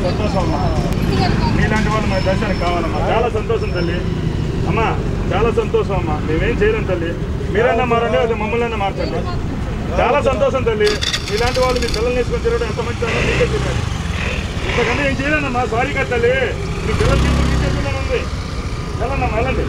సంతోషం అమ్మా మీలాంటి వాళ్ళు మన దర్శనం కావాలమ్మా చాలా సంతోషం తల్లి అమ్మా చాలా సంతోషం అమ్మా మేమేం చేయలేం తల్లి మీరన్నా మారండి అది మమ్మల్ని అన్నా మార్చండి చాలా సంతోషం తల్లి ఇలాంటి వాళ్ళు మీ పిల్లల్ని వేసుకొని తిరగడం ఎంత మంచిదో మీకే తెలియాలి ఇంతకంటే ఏం చేయలేనమ్మా సారీ కదా తల్లి మీ పిల్లలు తీసుకుని తీసుకెళ్ళాలని ఉంది వెళ్ళండి వెళ్ళండి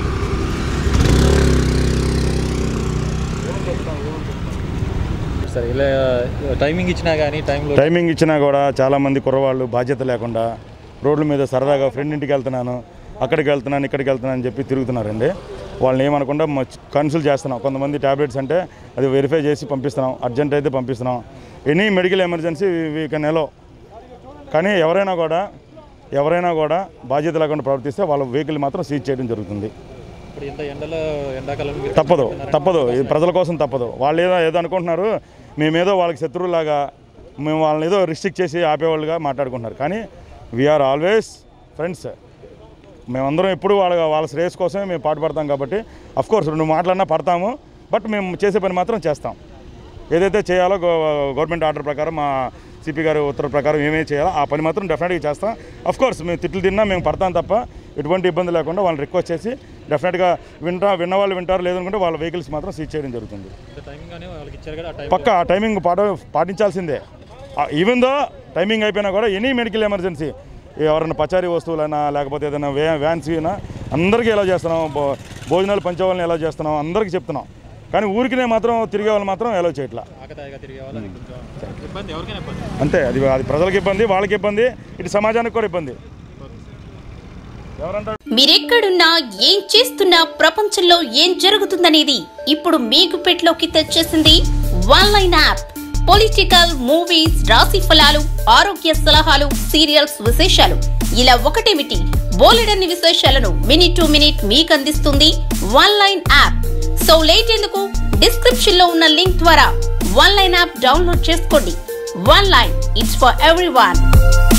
సరే ఇలా టైమింగ్ ఇచ్చినా కానీ టైంలో టైమింగ్ ఇచ్చినా కూడా చాలామంది కుర్రవాళ్ళు బాధ్యత లేకుండా రోడ్ల మీద సరదాగా ఫ్రెండ్ ఇంటికి వెళ్తున్నాను అక్కడికి వెళ్తున్నాను ఇక్కడికి వెళ్తున్నాను అని చెప్పి తిరుగుతున్నారండి వాళ్ళని ఏమనకుండా కన్సల్ట్ చేస్తున్నాం కొంతమంది ట్యాబ్లెట్స్ అంటే అది వెరిఫై చేసి పంపిస్తున్నాం అర్జెంట్ అయితే పంపిస్తున్నాం any medical emergency we can allow కానీ ఎవరైనా కూడా ఎవరైనా కూడా బాధ్యత లేకుండా ప్రవర్తిస్తే వాళ్ళ వెహికల్ మాత్రం సీజ్ చేయడం జరుగుతుంది ఇప్పుడు ఇంత ఎండలో ఎండాకాలం మీరు తప్పదు తప్పదు ఇది ప్రజల కోసం తప్పదు వాళ్ళు ఏదో ఏదో అనుకుంటున్నారు మేమేదో వాళ్ళకి శత్రువులాగా మేము వాళ్ళని ఏదో రిస్ట్రిక్ట్ చేసి ఆపేవాళ్ళుగా మాట్లాడుకుంటున్నారు కానీ వీఆర్ ఆల్వేస్ ఫ్రెండ్స్ మేమందరం ఎప్పుడు వాళ్ళ వాళ్ళ శ్రేయస్ కోసమే మేము పాటుపడతాం కాబట్టి కోర్స్ రెండు మాటలన్నా పడతాము బట్ మేము చేసే పని మాత్రం చేస్తాం ఏదైతే చేయాలో గవ గవర్నమెంట్ ఆర్డర్ ప్రకారం మా సిపి గారి ఉత్తర్వు ప్రకారం ఏమేమి చేయాలో ఆ పని మాత్రం డెఫినెట్గా చేస్తాం అఫ్ కోర్స్ మేము తిట్లు తిన్నా మేము పడతాం తప్ప ఎటువంటి ఇబ్బంది లేకుండా వాళ్ళని రిక్వెస్ట్ చేసి డెఫినెట్గా వింటా విన్న వాళ్ళు వింటారు లేదనుకుంటే వాళ్ళ వెహికల్స్ మాత్రం సీజ్ చేయడం జరుగుతుంది ఇంత టైమింగ్ కానీ వాళ్ళకి ఇచ్చారు కదా ఆ టైం పక్క ఆ టైమింగ్ పాట పాటించాల్సిందే ఈవెన్ దో టైమింగ్ అయిపోయినా కూడా ఎనీ మెడికల్ ఎమర్జెన్సీ ఎవరైనా పచారీ వస్తువులైనా లేకపోతే ఏదైనా వ్యా వ్యాన్స్ అయినా అందరికీ ఎలా చేస్తున్నాం భో- భోజనాలు పంచేవాళ్ళని ఎలా చేస్తున్నాం అందరికీ చెప్తున్నాం కానీ ఊరికినే మాత్రం తిరిగే వాళ్ళు మాత్రం ఎలా చేయట్లా ఆకతాయిగా తిరిగే వాళ్ళు అది కొంచెం ఇబ్బంది ఎవరికైనా ఇబ్బంది అంతే అది అది ప్రజలకు ఇబ్బంది వాళ్ళకి ఇబ్బంది ఇటు సమాజానికి కూడా ఇబ్బంది ఎవరంటారు మీరెక్కడున్నా ఏం చేస్తున్నా ప్రపంచంలో ఏం జరుగుతుందనేది ఇప్పుడు మీకు పెట్లోకి తెచ్చేసింది one line app political movies రాశి ఫలాలు ఆరోగ్య సలహాలు సీరియల్స్ విశేషాలు ఇలా ఒకటేమిటి బోలెడన్ని విశేషాలను మినిట్ టు మినిట్ మీకు అందిస్తుంది one line app so late ఎందుకు డిస్క్రిప్షన్ లో ఉన్న లింక్ ద్వారా వన్ లైన్ యాప్ డౌన్లోడ్ చేసుకోండి one line it's for every